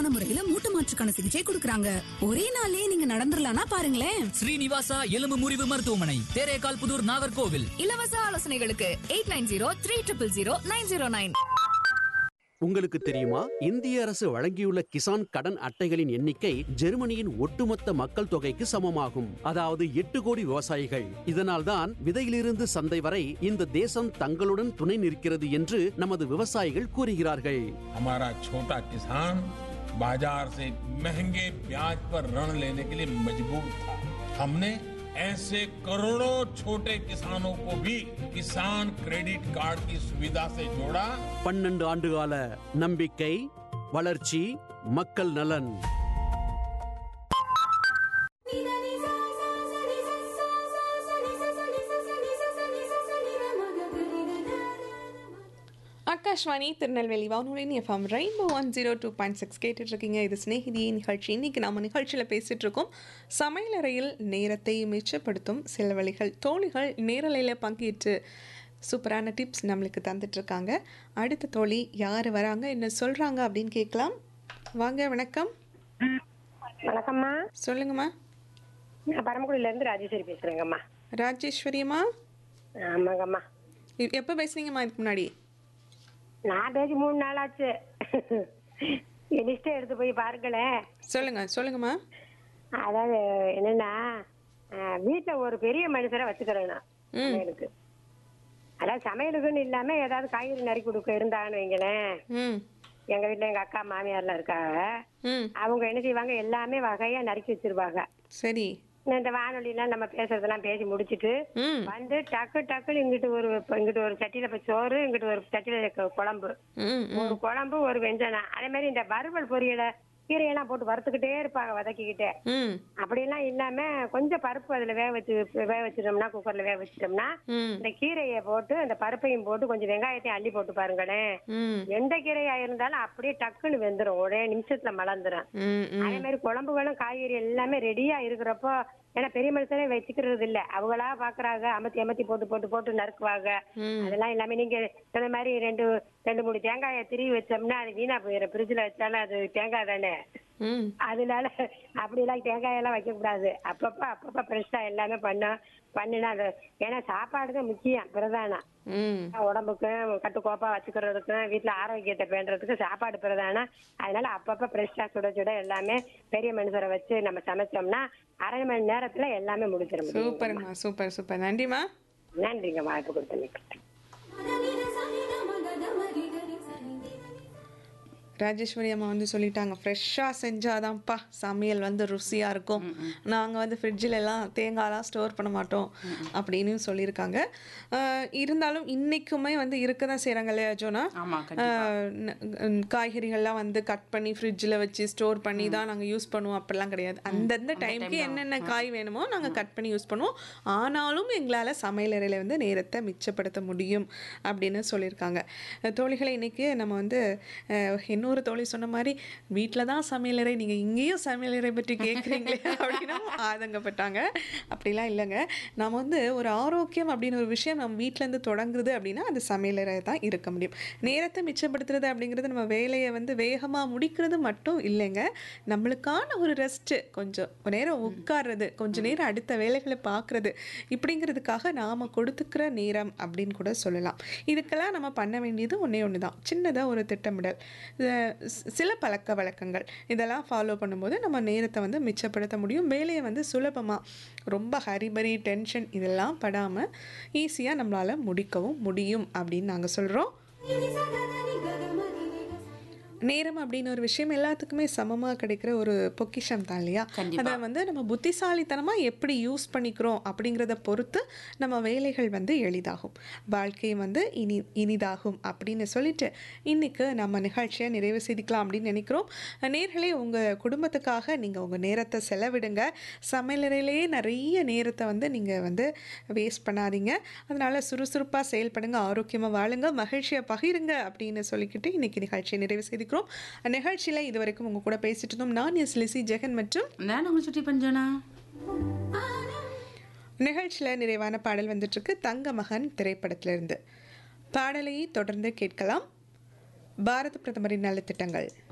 முறையில மூட்டு மாற்றுக்கான சிகிச்சை கொடுக்கறாங்க ஒரே நாளே நீங்க நடந்துடலாம்னா பாருங்களேன் ஸ்ரீனிவாசா எலும்பு முறிவு மருத்துவமனை தேரேகால் புதூர் நாகர்கோவில் இலவச ஆலோசனைகளுக்கு eight nine zero three triple zero nine zero nine உங்களுக்கு தெரியுமா இந்திய அரசு வழங்கியுள்ள கிசான் கடன் அட்டைகளின் எண்ணிக்கை ஜெர்மனியின் ஒட்டுமொத்த மக்கள் தொகைக்கு சமமாகும் அதாவது எட்டு கோடி விவசாயிகள் இதனால்தான் விதையிலிருந்து சந்தை வரை இந்த தேசம் தங்களுடன் துணை நிற்கிறது என்று நமது விவசாயிகள் கூறுகிறார்கள் हमारा छोटा किसान बाजार से महंगे ब्याज पर ऋण लेने के लिए मजबूर था हमने ऐसे करोड़ों छोटे किसानों को भी किसान क्रेडिट कार्ड की सुविधा से जोड़ा பன்னெண்டு ஆண்டுகால நம்பிக்கை வளர்ச்சி மக்கள் நலன் ஆகாஷ்வாணி திருநெல்வேலி வானொலியின் FM rainbow one zero two point six கேட்டுட்ருக்கீங்க இது ஸ்நேகிதி நிகழ்ச்சி இன்றைக்கி நம்ம நிகழ்ச்சியில் பேசிகிட்டு இருக்கோம் சமையலறையில் நேரத்தை மிச்சப்படுத்தும் சில வழிகள் தோழிகள் நேரலையில் பங்கேற்று சூப்பரான டிப்ஸ் நம்மளுக்கு தந்துட்டுருக்காங்க அடுத்த தோழி யார் வராங்க என்ன சொல்கிறாங்க அப்படின்னு கேட்கலாம் வாங்க வணக்கம் வணக்கம்மா சொல்லுங்கம்மா நான் பரமக்குடியில இருந்து ராஜேஸ்வரி பேசுறேங்கம்மா ராஜேஸ்வரியம்மா ஆமாங்கம்மா இ- எப்போ பேசுனீங்கம்மா இதுக்கு முன்னாடி நான் பேசி மூணு நாள் ஆச்சு லிஸ்ட்டை எடுத்து போய் பாருங்களேன் சொல்லுங்கள் சொல்லுங்கம்மா அதாவது என்னன்னா அஹ், வீட்ல ஒரு பெரிய மனுஷரை வச்சுக்கிறேன் நான் ம். சமையலுக்கு அதாவது சமையலுக்குன்னு இல்லாம ஏதாவது காய்கறி நறுக்கி கொடுக்க இருந்தாங்கன்னு வைங்களேன் ம் எங்க வீட்ல எங்க அக்கா மாமியார்லாம் இருக்காங்க ம் அவங்க என்ன செய்வாங்க எல்லாமே வகையா நறுக்கி வச்சிருவாங்க சரி இந்த வானொலிலாம் நம்ம பேசுறதெல்லாம் பேசி முடிச்சிட்டு ம் வந்து டக்கு டக்குன்னு இங்கிட்டு ஒரு இப்ப இங்கிட்டு ஒரு சட்டியில இப்ப சோறு இங்கிட்டு ஒரு சட்டியில க- குழம்பு ம் ம் ஒரு குழம்பு ஒரு வெஞ்சனம் அதே மாதிரி இந்த வறுவல் பொரியலை கீரையெல்லாம் போட்டு வறுத்துக்கிட்டே இருப்பாங்க வதக்கிக்கிட்டே ம் அப்படியெல்லாம் இல்லாம கொஞ்சம் பருப்பு அதுல வேக வச்சு வேக வச்சிட்டோம்னா குக்கர்ல வேக வச்சிட்டோம்னா ம் இந்த கீரையை போட்டு அந்த பருப்பையும் போட்டு கொஞ்சம் வெங்காயத்தையும் அள்ளி போட்டு பாருங்களேன் ம் எந்த கீரையா இருந்தாலும் அப்படியே டக்குன்னு வெந்துரும் ஒரே நிமிஷத்துல மலர்ந்துரும் ம் ம் அதே மாதிரி குழம்புகளும் காய்கறி எல்லாமே ரெடியா இருக்கிறப்போ ஏன்னா பெரிய மனுஷனே வச்சுக்கிறது இல்ல அவங்களா பாக்குறாங்க அமத்தி அமத்தி போட்டு போட்டு போட்டு நறுக்குவாங்க ம். அதெல்லாம் எல்லாமே நீங்க சொன்ன மாதிரி ரெண்டு ரெண்டு மூணு தேங்காயை திருவி வச்சோம்னா அது வீணா போயிடும் ஃப்ரிட்ஜ்ல வச்சாலும் அது தேங்காய் தானே ம் அதனால அப்படிலாம் தேங்காயெல்லாம் வைக்க கூடாது அப்பப்ப அப்பப்ப ஃப்ரெஷ்ஷா எல்லாமே பண்ணோம் பண்ணினா அது ஏன்னா சாப்பாடு தான் முக்கியம் பிரதானம் ம் உடம்புக்கும் கட்டுக்கோப்பா வச்சுக்கிறதுக்கும் வீட்டுல ஆரோக்கியத்தை பேணுறதுக்கு சாப்பாடு பிரதானம் அதனால அப்பப்ப ஃப்ரெஷ்ஷா சுட சுட எல்லாமே பெரிய மனுஷரை வச்சு நம்ம சமைச்சோம்னா அரை மணி நேரத்துல எல்லாமே முடிச்சிட முடியும் சூப்பர்மா சூப்பர் சூப்பர் நன்றிம்மா நன்றிங்க வாய்ப்பு கொடுத்தமைக்கு ராஜேஸ்வரி அம்மா வந்து சொல்லிட்டாங்க ஃப்ரெஷ்ஷாக செஞ்சாதான்ப்பா சமையல் வந்து ருசியாக இருக்கும் நாங்கள் வந்து ஃப்ரிட்ஜில் எல்லாம் தேங்காய்லாம் ஸ்டோர் பண்ண மாட்டோம் அப்படின்னு சொல்லியிருக்காங்க ஆஹ் இருந்தாலும் இன்றைக்குமே வந்து இருக்க தான் செய்கிறாங்க இல்லையா ஜோனா ஆமா ஆஹ் ந- ந- காய்கறிகள்லாம் வந்து கட் பண்ணி ஃப்ரிட்ஜில் வச்சு ஸ்டோர் பண்ணி தான் நாங்கள் யூஸ் பண்ணுவோம் அப்படிலாம் கிடையாது அந்தந்த டைம்க்கு என்னென்ன காய் வேணுமோ நாங்கள் கட் பண்ணி யூஸ் பண்ணுவோம் ஆனாலும் எங்களால் சமையலறையில் வந்து நேரத்தை மிச்சப்படுத்த முடியும் அப்படின்னு சொல்லியிருக்காங்க அஹ் தோழிகளை இன்னைக்கு நம்ம வந்து அஹ், இன்னொரு தோழி சொன்ன மாதிரி வீட்டில் தான் சமையலறை நீங்கள் இங்கேயும் சமையலறை பற்றி கேட்குறீங்களே அப்படின்னு ஆதங்கப்பட்டாங்க அப்படிலாம் இல்லைங்க நம்ம வந்து ஒரு ஆரோக்கியம் அப்படின்னு ஒரு விஷயம் நம்ம வீட்டிலேருந்து தொடங்குறது அப்படின்னா அது சமையலறை தான் இருக்க முடியும் நேரத்தை மிச்சப்படுத்துறது அப்படிங்கிறது நம்ம வேலையை வந்து வேகமாக முடிக்கிறது மட்டும் இல்லைங்க நம்மளுக்கான ஒரு ரெஸ்ட்டு கொஞ்சம் நேரம் உட்கார்றது கொஞ்ச நேரம் அடுத்த வேலைகளை பார்க்குறது இப்படிங்கிறதுக்காக நாம் கொடுத்துக்கிற நேரம் அப்படின்னு கூட சொல்லலாம் இதுக்கெல்லாம் நம்ம பண்ண வேண்டியது ஒன்றே ஒன்று தான் சின்னதாக ஒரு திட்டமிடல் இது சி- சில பழக்க வழக்கங்கள் இதெல்லாம் ஃபாலோ பண்ணும்போது நம்ம நேரத்தை வந்து மிச்சப்படுத்த முடியும் வேலையை வந்து சுலபமாக ரொம்ப ஹரிபரி டென்ஷன் இதெல்லாம் படாமல் ஈஸியாக நம்மளால் முடிக்கவும் முடியும் அப்படின்னு நாங்கள் சொல்கிறோம் நேரம் அப்படின்னு ஒரு விஷயம் எல்லாத்துக்குமே சமமாக கிடைக்கிற ஒரு பொக்கிஷம் தான் இல்லையா கண்டிப்பா. அதை வந்து நம்ம புத்திசாலித்தனமாக எப்படி யூஸ் பண்ணிக்கிறோம் அப்படிங்கிறத பொறுத்து நம்ம வேலைகள் வந்து எளிதாகும் வாழ்க்கை வந்து இனி இனிதாகும் அப்படின்னு சொல்லிட்டு இன்னைக்கு நம்ம நிகழ்ச்சியை நிறைவு செய்திக்கலாம் அப்படின்னு நினைக்கிறோம் நேர்களே உங்கள் குடும்பத்துக்காக நீங்கள் உங்கள் நேரத்தை செலவிடுங்க சமையலறையிலேயே நிறைய நேரத்தை வந்து நீங்கள் வந்து வேஸ்ட் பண்ணாதீங்க அதனால் சுறுசுறுப்பாக செயல்படுங்க ஆரோக்கியமாக வாழுங்க மகிழ்ச்சியை பகிருங்க அப்படின்னு சொல்லிக்கிட்டு இன்னைக்கு நிகழ்ச்சியை நிறைவு செய்திக்கிறோம் நிகழ்ச்சியில் இது வரைக்கும் உங்கள் கூட பேசிட்டு இருந்தோம் நான் எஸ் லிசி ஜெகன் மற்றும் நான் உங்களை சுட்டி பஞ்சனா நிகழ்ச்சியில் நிறைவான பாடல் வந்துட்டுருக்கு தங்க மகன் திரைப்படத்திலிருந்து பாடலை தொடர்ந்து கேட்கலாம் பாரத பிரதமரின் நலத்திட்டங்கள்